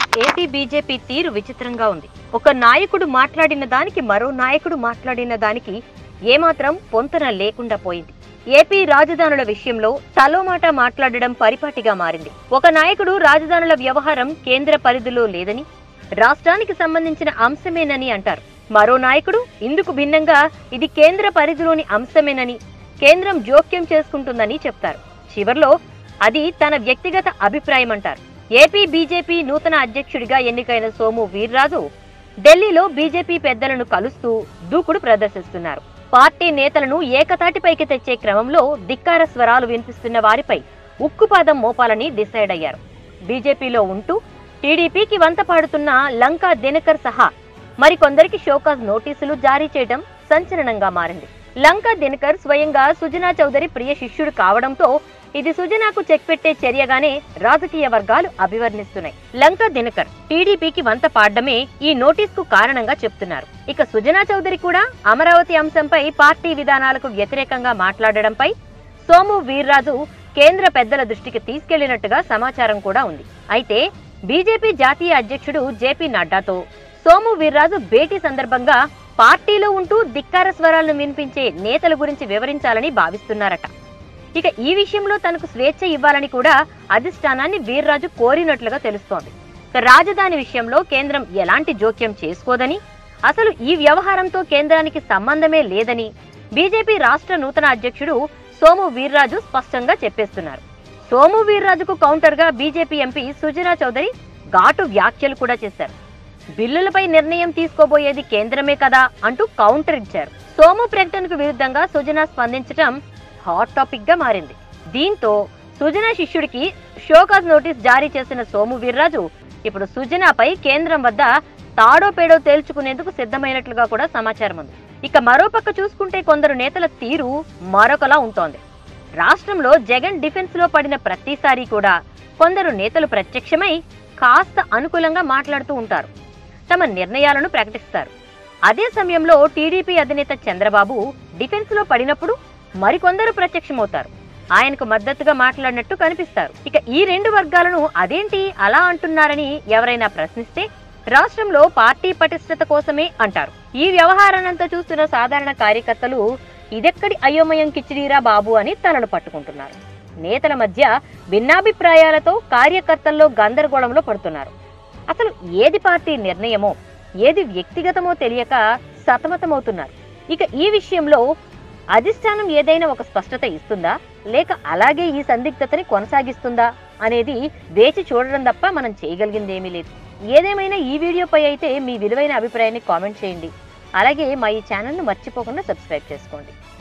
AP BJP తీరు విచిత్రంగా ఉంది ఒక నాయకుడు మాట్లాడిన దానికి మరో నాయకుడు మాట్లాడిన దానికి ఏమాత్రం పొంతన లేకుండా పోయింది ఏపీ రాజధానుల విషయంలో తలోమాట మాట్లాడడం పరిపాటిగా మారింది ఒక నాయకుడు రాజధానుల వ్యవహారం కేంద్ర పరిధిలో లేదని రాష్ట్రానికి సంబంధించిన అంశమేనని అంటారు మరో నాయకుడు ఇందుకు భిన్నంగా ఇది కేంద్ర పరిధిలోని అంశమేనని కేంద్రం జోక్యం చేసుకుంటుందని చెప్తారు చివర్లో అది తన వ్యక్తిగత అభిప్రాయం అంటారు ఏపీ బీజేపీ నూతన అధ్యక్షుడిగా ఎన్నికైన సోము వీర్రాజు ఢిల్లీలో బీజేపీ పెద్దలను కలుస్తూ దూకుడు ప్రదర్శిస్తున్నారు పార్టీ నేతలను ఏకతాటిపైకి తెచ్చే క్రమంలో ధిక్కార స్వరాలు వినిపిస్తున్న వారిపై ఉక్కుపాదం మోపాలని డిసైడ్ అయ్యారు బీజేపీలో ఉంటూ టీడీపీకి వంత పాడుతున్న లంకా దినకర్ సహా మరికొందరికి షోకాజ్ నోటీసులు జారీ చేయడం సంచలనంగా మారింది లంకా దినకర్ స్వయంగా సుజనా చౌదరి ప్రియ శిష్యుడు కావడంతో ఇది సుజనాకు చెక్ పెట్టే చర్యగానే రాజకీయ వర్గాలు అభివర్ణిస్తున్నాయి లంకా దినకర్ టీడీపీకి వంత పాడడమే ఈ నోటీస్ కు కారణంగా చెప్తున్నారు ఇక సుజనా చౌదరి కూడా అమరావతి అంశంపై పార్టీ విధానాలకు వ్యతిరేకంగా మాట్లాడడంపై సోము వీర్రాజు కేంద్ర పెద్దల దృష్టికి తీసుకెళ్లినట్టుగా సమాచారం కూడా ఉంది అయితే బీజేపీ జాతీయ అధ్యక్షుడు జేపీ నడ్డాతో సోము వీర్రాజు భేటీ సందర్భంగా పార్టీలో ఉంటూ ధిక్కార స్వరాలను వినిపించే నేతల గురించి వివరించాలని భావిస్తున్నారట ఇక ఈ విషయంలో తనకు స్వేచ్ఛ ఇవ్వాలని కూడా అధిష్టానాన్ని వీర్రాజు కోరినట్లుగా తెలుస్తోంది ఇక రాజధాని విషయంలో కేంద్రం ఎలాంటి జోక్యం చేసుకోదని అసలు ఈ వ్యవహారంతో కేంద్రానికి సంబంధమే లేదని బీజేపీ రాష్ట్ర నూతన అధ్యక్షుడు సోము వీర్రాజు స్పష్టంగా చెప్పేస్తున్నారు సోము వీర్రాజుకు కౌంటర్ గా బీజేపీ ఎంపీ సుజనా చౌదరి ఘాటు వ్యాఖ్యలు కూడా చేశారు బిల్లులపై నిర్ణయం తీసుకోబోయేది కేంద్రమే కదా అంటూ కౌంటర్ ఇచ్చారు సోము ప్రకటనకు విరుద్ధంగా సుజనా స్పందించడం హాట్ టాపిక్ గా మారింది దీంతో సుజనా శిష్యుడికి షోకాజ్ నోటీస్ జారీ చేసిన సోము వీర్రాజు ఇప్పుడు సుజనాపై కేంద్రం వద్ద తాడో పేడో తేల్చుకునేందుకు సిద్ధమైనట్లుగా కూడా సమాచారం ఉంది ఇక మరోపక్క చూసుకుంటే కొందరు నేతల తీరు మరొకలా ఉంటోంది రాష్ట్రంలో జగన్ డిఫెన్స్ లో పడిన ప్రతిసారి కూడా కొందరు నేతలు ప్రత్యక్షమై కాస్త అనుకూలంగా మాట్లాడుతూ ఉంటారు తమ నిర్ణయాలను ప్రకటిస్తారు అదే సమయంలో టీడీపీ అధినేత చంద్రబాబు డిఫెన్స్ లో పడినప్పుడు మరికొందరు ప్రత్యక్షమవుతారు ఆయనకు మద్దతుగా మాట్లాడినట్టు కనిపిస్తారు ఇక ఈ రెండు వర్గాలను అదేంటి అలా అంటున్నారని ఎవరైనా ప్రశ్నిస్తే రాష్ట్రంలో పార్టీ పటిష్టత కోసమే అంటారు ఈ వ్యవహారానంతా చూస్తున్న సాధారణ కార్యకర్తలు ఇదెక్కడి అయోమయం కిచిడీరా బాబు అని తలలు పట్టుకుంటున్నారు నేతల మధ్య భిన్నాభిప్రాయాలతో కార్యకర్తల్లో గందరగోళంలో పడుతున్నారు అసలు ఏది పార్టీ నిర్ణయమో ఏది వ్యక్తిగతమో తెలియక సతమతమవుతున్నారు ఇక ఈ విషయంలో అధిష్టానం ఏదైనా ఒక స్పష్టత ఇస్తుందా లేక అలాగే ఈ సందిగ్ధతని కొనసాగిస్తుందా అనేది వేచి చూడడం తప్ప మనం చేయగలిగింది ఏమీ లేదు ఏదేమైనా ఈ వీడియోపై అయితే మీ విలువైన అభిప్రాయాన్ని కామెంట్ చేయండి అలాగే మా ఈ ఛానల్ను మర్చిపోకుండా సబ్స్క్రైబ్ చేసుకోండి